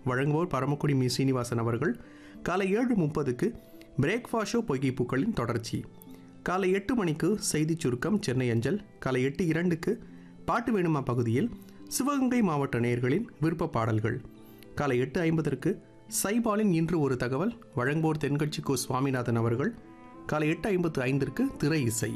வழங்குவோர் பரமக்குடி மீ சீனிவாசன் அவர்கள் காலை ஏழு முப்பதுக்கு பிரேக்ஃபாஸ்ட் ஷோ பொய்கைப்பூக்களின் தொடர்ச்சி காலை எட்டு மணிக்கு செய்திச் சுருக்கம் சென்னை அஞ்சல் காலை எட்டு இரண்டுக்கு பாட்டு வேணுமா பகுதியில் சிவகங்கை மாவட்ட நேயர்களின் விருப்ப பாடல்கள் காலை எட்டு ஐம்பதற்கு சைபாலின் இன்று ஒரு தகவல் வழங்குவோர் தென்கட்சி கோ சுவாமிநாதன் அவர்கள் காலை எட்டு ஐம்பத்து ஐந்திற்கு திரை இசை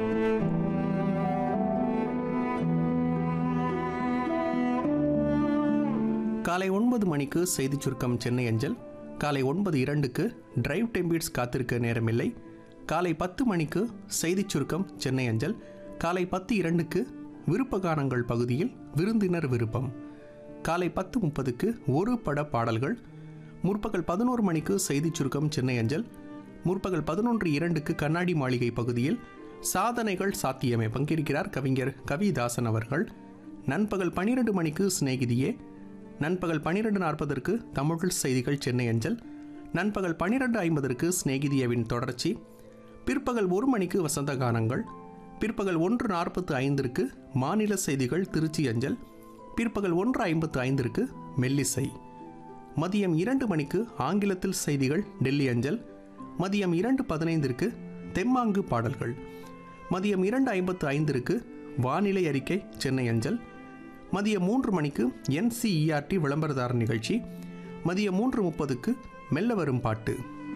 காலை ஒன்பது மணிக்கு செய்திச் சுருக்கம் சென்னை அஞ்சல் காலை ஒன்பது இரண்டுக்கு டிரைவ் டெம்பிட்ஸ் காத்திருக்க நேரமில்லை காலை பத்து மணிக்கு செய்திச் சுருக்கம் சென்னை அஞ்சல் காலை பத்து இரண்டுக்கு விருப்ப கானங்கள் பகுதியில் விருந்தினர் விருப்பம் காலை பத்து முப்பதுக்கு ஒரு பட பாடல்கள் முற்பகல் பதினோரு மணிக்கு செய்திச் சுருக்கம் சென்னை அஞ்சல் முற்பகல் பதினொன்று இரண்டுக்கு கண்ணாடி மாளிகை பகுதியில் சாதனைகள் சாத்தியமே பங்கேற்கிறார் கவிஞர் கவிதாசன் அவர்கள் நண்பகல் பன்னிரண்டு மணிக்கு சிநேகிதியே நண்பகல் பன்னிரெண்டு நாற்பதற்கு தமிழ் செய்திகள் சென்னை அஞ்சல் நண்பகல் பன்னிரெண்டு ஐம்பதற்கு சிநேகிதியவின் தொடர்ச்சி பிற்பகல் ஒரு மணிக்கு வசந்த கானங்கள் பிற்பகல் ஒன்று நாற்பத்து ஐந்திற்கு மாநில செய்திகள் திருச்சி அஞ்சல் பிற்பகல் ஒன்று ஐம்பத்து ஐந்திற்கு மெல்லிசை மதியம் இரண்டு மணிக்கு ஆங்கிலத்தில் செய்திகள் டெல்லி அஞ்சல் மதியம் இரண்டு பதினைந்திற்கு தெம்மாங்கு பாடல்கள் மதியம் இரண்டு ஐம்பத்து ஐந்திற்கு வானிலை அறிக்கை சென்னை அஞ்சல் மதியம் மூன்று மணிக்கு என்சிஇஆர்டி விளம்பரதார நிகழ்ச்சி மதியம் மூன்று முப்பதுக்கு மெல்ல வரும் பாட்டு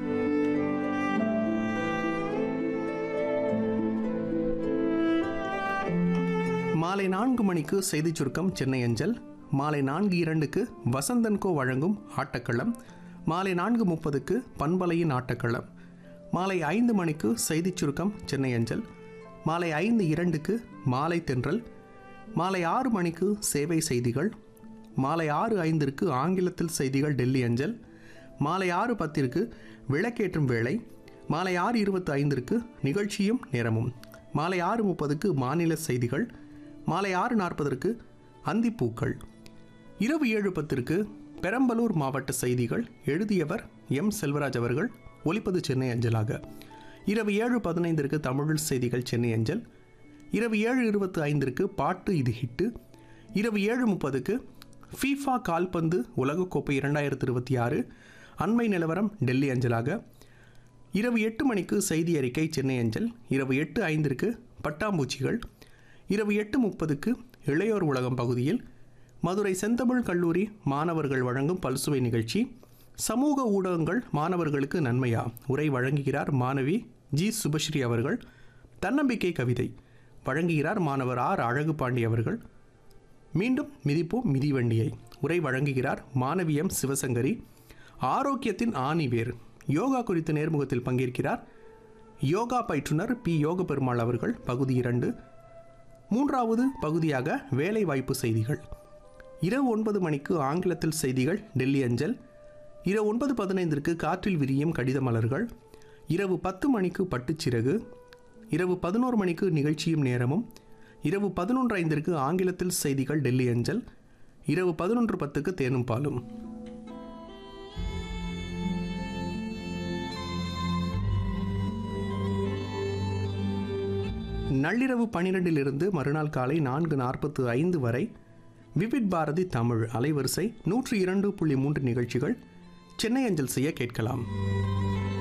மாலை நான்கு மணிக்கு செய்திச் சுருக்கம் சென்னை அஞ்சல் மாலை நான்கு இரண்டுக்கு வசந்தன்கோ வழங்கும் ஆட்டக்களம் மாலை நான்கு முப்பதுக்கு பண்பலையின் ஆட்டக்களம் மாலை ஐந்து மணிக்கு செய்திச் சுருக்கம் சென்னை அஞ்சல் மாலை ஐந்து இரண்டுக்கு மாலை தென்றல் மாலை ஆறு மணிக்கு சேவை செய்திகள் மாலை ஆறு ஐந்திற்கு ஆங்கிலத்தில் செய்திகள் டெல்லி அஞ்சல் மாலை ஆறு பத்திற்கு விளக்கேற்றும் வேளை மாலை ஆறு இருபத்தி ஐந்திற்கு நிகழ்ச்சியும் நேரமும் மாலை ஆறு முப்பதுக்கு மாநில செய்திகள் மாலை ஆறு நாற்பதற்கு அந்திப்பூக்கள் இரவு ஏழு பத்திற்கு பெரம்பலூர் மாவட்ட செய்திகள் எழுதியவர் எம் செல்வராஜ் அவர்கள் ஒலிப்பது சென்னை அஞ்சலாக இரவு ஏழு பதினைந்திற்கு தமிழ் செய்திகள் சென்னை அஞ்சல் இரவு ஏழு இருபத்தி ஐந்திற்கு பாட்டு இது ஹிட்டு இரவு ஏழு முப்பதுக்கு ஃபீஃபா கால்பந்து உலகக்கோப்பை இரண்டாயிரத்தி இருபத்தி ஆறு அண்மை நிலவரம் டெல்லி அஞ்சலாக இரவு எட்டு மணிக்கு செய்தி அறிக்கை சென்னை அஞ்சல் இரவு எட்டு ஐந்திற்கு பட்டாம்பூச்சிகள் இரவு எட்டு முப்பதுக்கு இளையோர் உலகம் பகுதியில் மதுரை செந்தமிழ் கல்லூரி மாணவர்கள் வழங்கும் பல்சுவை நிகழ்ச்சி சமூக ஊடகங்கள் மாணவர்களுக்கு நன்மையா உரை வழங்குகிறார் மாணவி ஜி சுபஸ்ரீ அவர்கள் தன்னம்பிக்கை கவிதை வழங்குகிறார் மாணவர் ஆர் அழகு பாண்டி அவர்கள் மீண்டும் மிதிப்போம் மிதிவண்டியை உரை வழங்குகிறார் மாணவி எம் சிவசங்கரி ஆரோக்கியத்தின் ஆணிவேர் யோகா குறித்த நேர்முகத்தில் பங்கேற்கிறார் யோகா பயிற்றுனர் பி யோக பெருமாள் அவர்கள் பகுதி இரண்டு மூன்றாவது பகுதியாக வேலை வாய்ப்பு செய்திகள் இரவு ஒன்பது மணிக்கு ஆங்கிலத்தில் செய்திகள் டெல்லி அஞ்சல் இரவு ஒன்பது பதினைந்திற்கு காற்றில் விரியும் கடித மலர்கள் இரவு பத்து மணிக்கு பட்டுச்சிறகு இரவு பதினோரு மணிக்கு நிகழ்ச்சியும் நேரமும் இரவு பதினொன்று ஐந்திற்கு ஆங்கிலத்தில் செய்திகள் டெல்லி அஞ்சல் இரவு பதினொன்று பத்துக்கு தேனும் பாலும் நள்ளிரவு பன்னிரெண்டிலிருந்து மறுநாள் காலை நான்கு நாற்பத்து ஐந்து வரை விவிட் பாரதி தமிழ் அலைவரிசை நூற்றி இரண்டு புள்ளி மூன்று நிகழ்ச்சிகள் சென்னை அஞ்சல் செய்ய கேட்கலாம்